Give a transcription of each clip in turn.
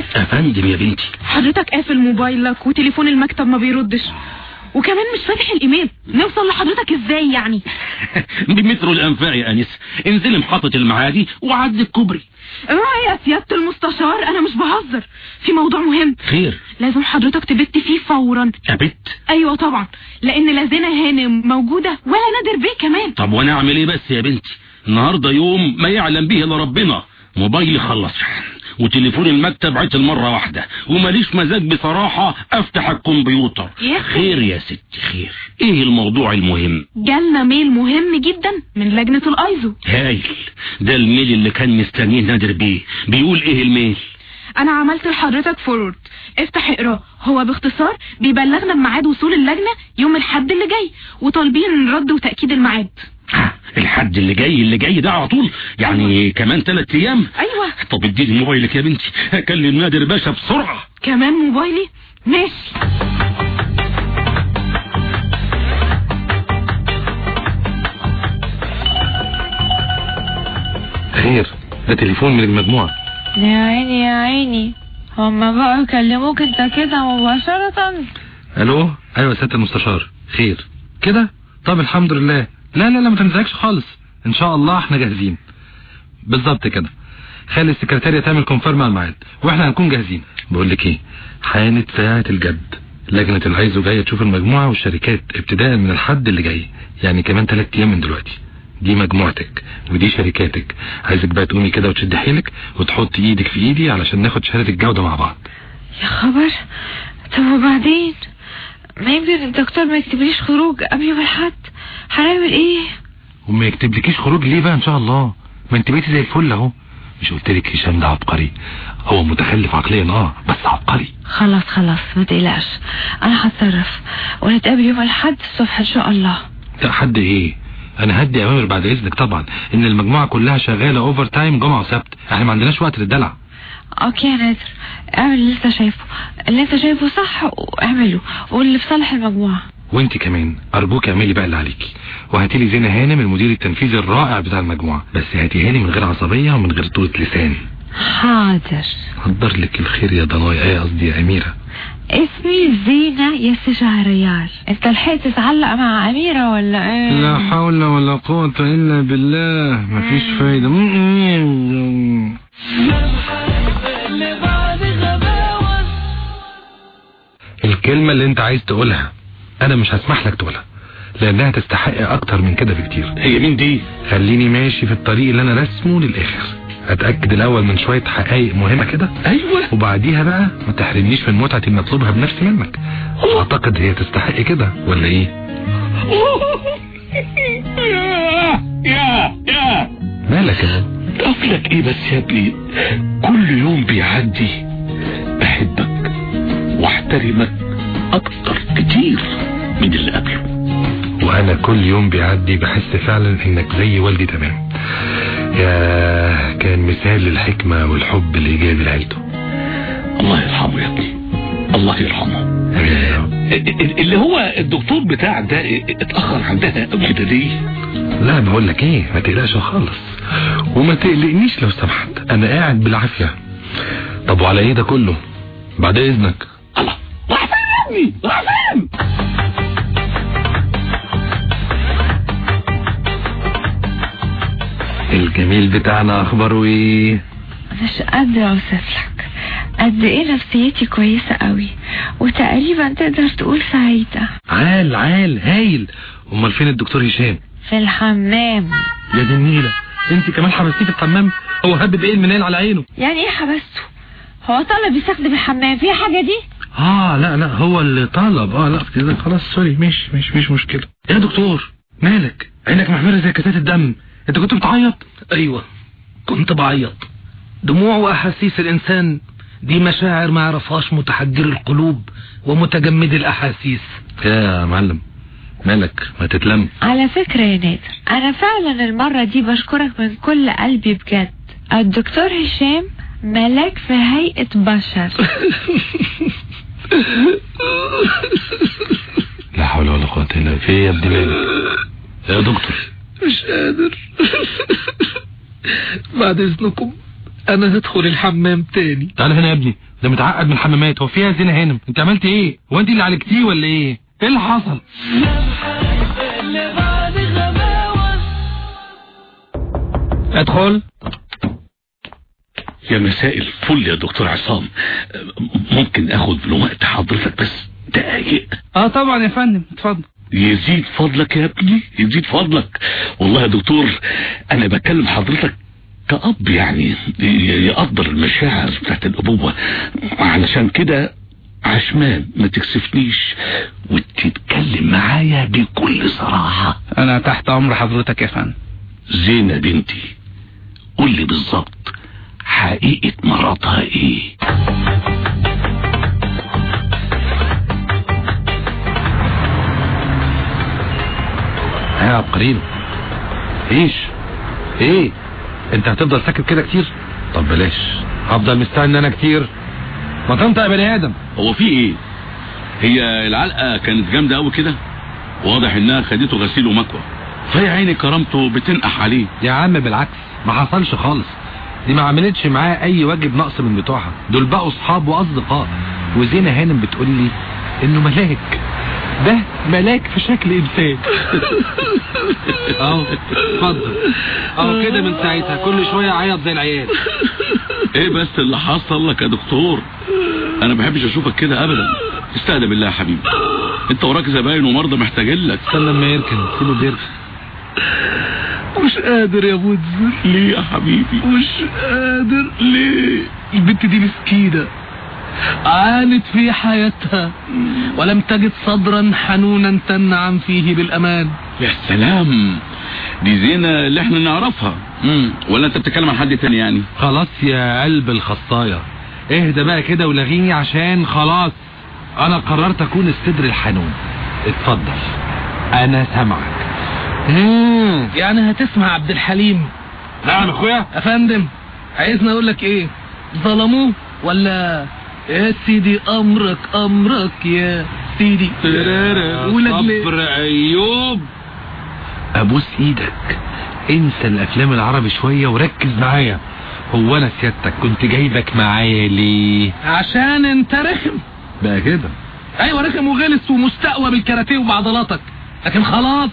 افندم يا بنتي حضرتك قافل موبايلك وتليفون المكتب ما بيردش وكمان مش فاتح الايميل نوصل لحضرتك ازاي يعني بمترو الانفاق يا انس انزلي محطة المعادي وعدي الكوبري اوعى يا سيادة المستشار انا مش بهزر في موضوع مهم خير لازم حضرتك تبت فيه فورا ابت ايوه طبعا لان لا زينة هانم موجودة ولا نادر بيه كمان طب وانا اعمل ايه بس يا بنتي النهاردة يوم ما يعلم به الا ربنا موبايلي خلص وتليفون المكتب عطل مرة واحدة وماليش مزاج بصراحة افتح الكمبيوتر يا خير يا ستي خير ايه الموضوع المهم جالنا ميل مهم جدا من لجنة الايزو هايل ده الميل اللي كان مستنيه نادر بيه بيقول ايه الميل انا عملت لحضرتك فورورد افتح اقراه هو باختصار بيبلغنا بميعاد وصول اللجنة يوم الحد اللي جاي وطالبين رد وتأكيد الميعاد ها، الحد اللي جاي اللي جاي ده على طول يعني كمان ثلاث ايام ايوه طب اديني موبايلك يا بنتي اكلم نادر باشا بسرعة كمان موبايلي ماشي خير ده تليفون من المجموعة يا عيني يا عيني هما بقوا يكلموك انت كده مباشرة الو ايوه يا سيادة المستشار خير كده طب الحمد لله لا لا لا ما تنزعجش خالص ان شاء الله احنا جاهزين بالظبط كده خلي السكرتارية تعمل كونفيرم على الميعاد واحنا هنكون جاهزين بقول لك ايه حانت ساعة الجد لجنة العايزو جاية تشوف المجموعة والشركات ابتداء من الحد اللي جاي يعني كمان ثلاث ايام من دلوقتي دي مجموعتك ودي شركاتك عايزك بقى تقومي كده وتشد حيلك وتحطي ايدك في ايدي علشان ناخد شهادة الجودة مع بعض يا خبر طب وبعدين ما يمكن الدكتور ما يكتبليش خروج قبل يوم الحد هنعمل ايه وما يكتبلكيش خروج ليه بقى ان شاء الله ما انت بقيتي زي الفل اهو مش قلت لك هشام ده عبقري هو متخلف عقليا اه بس عبقري خلاص خلاص ما تقلقش انا هتصرف ونتقابل يوم الحد الصبح ان شاء الله لا حد ايه انا هدي اوامر بعد اذنك طبعا ان المجموعة كلها شغالة اوفر تايم جمعة وسبت احنا ما عندناش وقت للدلع اوكي يا نادر اعمل اللي انت شايفه اللي انت شايفه صح واعمله واللي في صالح المجموعة وانت كمان ارجوك اعملي بقى اللي عليكي وهاتي لي زينة هانم المدير التنفيذي الرائع بتاع المجموعة بس هاتيها لي من غير عصبية ومن غير طولة لسان حاضر قدر لك الخير يا ضنايا ايه قصدي يا اميرة اسمي زينة يا شهريار انت لحقت تتعلق مع اميرة ولا ايه لا حول ولا قوة الا بالله مفيش فايدة الكلمة اللي انت عايز تقولها انا مش هسمح لك تقولها لانها تستحق اكتر من كده بكتير هي مين دي خليني ماشي في الطريق اللي انا رسمه للاخر اتاكد الاول من شوية حقائق مهمة كده ايوه وبعديها بقى ما تحرمنيش من متعة ان اطلبها بنفسي منك اعتقد هي تستحق كده ولا ايه يا يا يا مالك يا قفلك ايه بس يا ابني كل يوم بيعدي بحبك واحترمك اكتر كتير من اللي قبله وانا كل يوم بيعدي بحس فعلا انك زي والدي تمام يا كان مثال للحكمة والحب الايجابي لعيلته الله يرحمه يا ابني الله يرحمه امين يا رب اللي هو الدكتور بتاعك ده اتأخر عندها قوي كده ليه لا بقول لك ايه ما تقلقش خالص وما تقلقنيش لو سمحت انا قاعد بالعافية طب وعلى ايه ده كله بعد اذنك الله راح فين يا ابني راح فين الجميل بتاعنا اخباره ايه مش قادرة اوصف لك قد ايه نفسيتي كويسة قوي وتقريبا تقدر تقول سعيدة عال عال هايل امال فين الدكتور هشام في الحمام يا دي النيلة انت كمان حبستيه في الحمام هو هبب ايه المنال على عينه يعني ايه حبسته هو طلب يستخدم الحمام في حاجة دي اه لا لا هو اللي طلب اه لا كده خلاص سوري مش مش مش مشكلة يا دكتور مالك عينك محمرة زي كاسات الدم انت كنت بتعيط ايوه كنت بعيط دموع واحاسيس الانسان دي مشاعر ما يعرفهاش متحجر القلوب ومتجمد الاحاسيس يا معلم مالك ما تتلم على فكرة يا نادر انا فعلا المرة دي بشكرك من كل قلبي بجد الدكتور هشام ملاك في هيئة بشر لا حول ولا قوة الا بالله في إيه يا ابني مالك يا دكتور مش قادر بعد اذنكم انا هدخل الحمام تاني تعال هنا يا ابني ده متعقد من الحمامات هو فيها زينة هانم انت عملت ايه هو انت اللي عالجتيه ولا ايه ايه اللي حصل ادخل يا مساء الفل يا دكتور عصام ممكن اخد من وقت حضرتك بس دقايق اه طبعا يا فندم اتفضل يزيد فضلك يا ابني يزيد فضلك والله يا دكتور انا بكلم حضرتك كأب يعني ي- يقدر المشاعر بتاعت الأبوة علشان كده عشمان ما تكسفنيش وتتكلم معايا بكل صراحة انا تحت امر حضرتك يا فندم زينة بنتي قول لي بالظبط حقيقة مرضها ايه يا عبقريين ايش ايه انت هتفضل ساكت كده كتير طب بلاش هفضل مستني انا كتير ما تنطق يا بني ادم هو في ايه هي العلقة كانت جامدة قوي كده واضح انها خدته غسيل ومكوى فهي عيني كرامته بتنقح عليه يا عم بالعكس ما حصلش خالص دي ما عملتش معاه اي واجب نقص من بتوعها دول بقوا اصحاب واصدقاء وزينة هانم بتقول لي انه ملاك ده ملاك في شكل انسان اهو اتفضل اهو كده من ساعتها كل شويه عيط زي العيال ايه بس اللي حصل لك يا دكتور انا ما بحبش اشوفك كده ابدا استهدى بالله يا حبيبي انت وراك زباين ومرضى محتاجين لك استنى لما يركن سيبه بيركن مش قادر يا بوتزر ليه يا حبيبي مش قادر ليه البنت دي مسكينة عانت في حياتها ولم تجد صدرا حنونا تنعم فيه بالأمان يا سلام دي زينة اللي احنا نعرفها مم. ولا انت بتتكلم عن حد تاني يعني خلاص يا قلب الخصاية اهدى بقى كده ولغيني عشان خلاص انا قررت اكون الصدر الحنون اتفضل انا سامعك مم. يعني هتسمع عبد الحليم نعم اخويا يا فندم عايزني اقول لك ايه ظلموه ولا يا سيدي امرك امرك يا سيدي ولاد ليه؟ صبر ايوب ابوس ايدك انسى الافلام العربي شوية وركز معايا هو انا سيادتك كنت جايبك معايا ليه عشان انت رخم بقى كده ايوه رخم وغلس ومستقوى بالكاراتيه وبعضلاتك لكن خلاص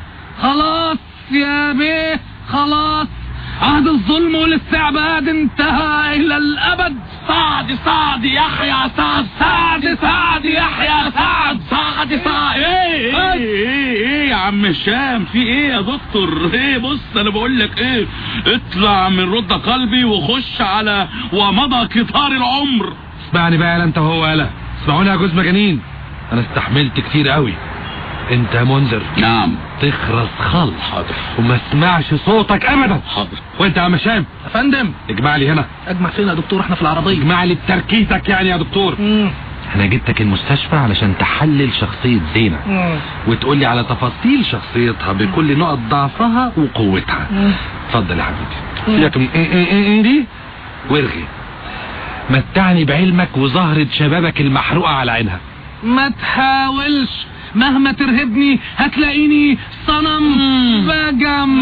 خلاص يا بيه خلاص عهد الظلم والاستعباد انتهى الى الابد سعد سعد يحيى سعد سعد سعد يحيى سعد سعد سعد ايه ايه ايه ايه يا عم هشام في ايه يا دكتور ايه بص انا بقول لك ايه اطلع من رد قلبي وخش على ومضى قطار العمر اسمعني بقى يالا انت وهو يالا اسمعوني يا جوز مجانين انا استحملت كتير قوي انت يا منذر نعم تخرس خالص حاضر وما اسمعش صوتك ابدا حاضر وانت يا عم هشام يا فندم اجمع لي هنا اجمع فين يا دكتور احنا في العربيه اجمع لي بتركيزك يعني يا دكتور مم. انا جبتك المستشفى علشان تحلل شخصية زينة مم. وتقول لي على تفاصيل شخصيتها بكل نقط ضعفها وقوتها مم. اتفضل يا حبيبي سيبك من إيه إيه إيه إيه دي وارغي متعني بعلمك وزهرة شبابك المحروقة على عينها ما تحاولش مهما ترهبني هتلاقيني صنم بجم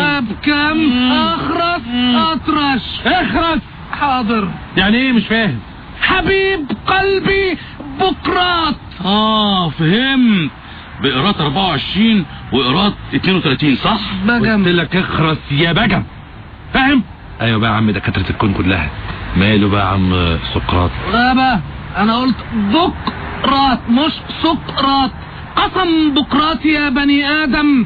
ابكم اخرس اطرش اخرس حاضر يعني ايه مش فاهم حبيب قلبي بقراط اه فهمت بإيراد 24 وإيراد 32 صح؟ قلت بجم لك اخرس يا بجم فاهم ايوه بقى يا عم دكاترة الكون كلها ماله بقى يا عم سقراط غابة انا قلت بقراط مش سقراط قسم بقراط يا بني ادم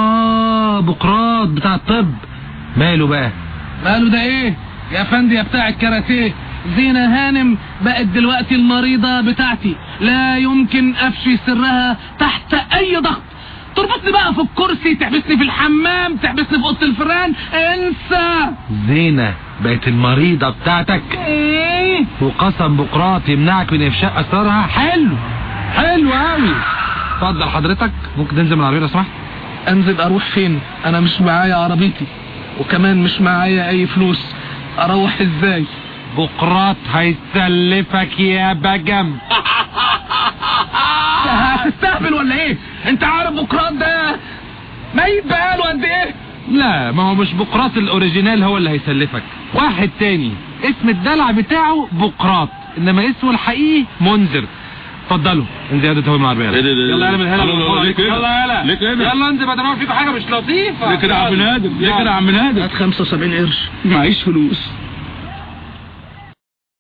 اه بقراط بتاع الطب ماله بقى قالوا ده ايه يا فندي يا بتاع الكاراتيه زينة هانم بقت دلوقتي المريضة بتاعتي لا يمكن افشي سرها تحت اي ضغط تربطني بقى في الكرسي تحبسني في الحمام تحبسني في اوضه الفيران انسى زينة بقت المريضة بتاعتك إيه؟ وقسم بقراط يمنعك من افشاء اسرارها حلو حلو قوي اتفضل حضرتك ممكن تنزل من العربية لو سمحت انزل اروح فين انا مش معايا عربيتي وكمان مش معايا اي فلوس اروح ازاي بقراط هيسلفك يا بجم هتستهبل ولا ايه انت عارف بكرات ده ميت بقاله قد ايه لا ما هو مش بقراط الاوريجينال هو اللي هيسلفك واحد تاني اسم الدلع بتاعه بقراط انما اسمه الحقيقي منذر اتفضلوا انزل يا دكتور العربيه إيه ده- ده- يلا يلا من هنا لا- لا- لا، ليه كده؟ يلا يلا ليه كده؟ يلا انزل بدل ما فيكم حاجه مش لطيفه ليه كده يا عم نادر ليه كده يا عم نادر 75 قرش معيش فلوس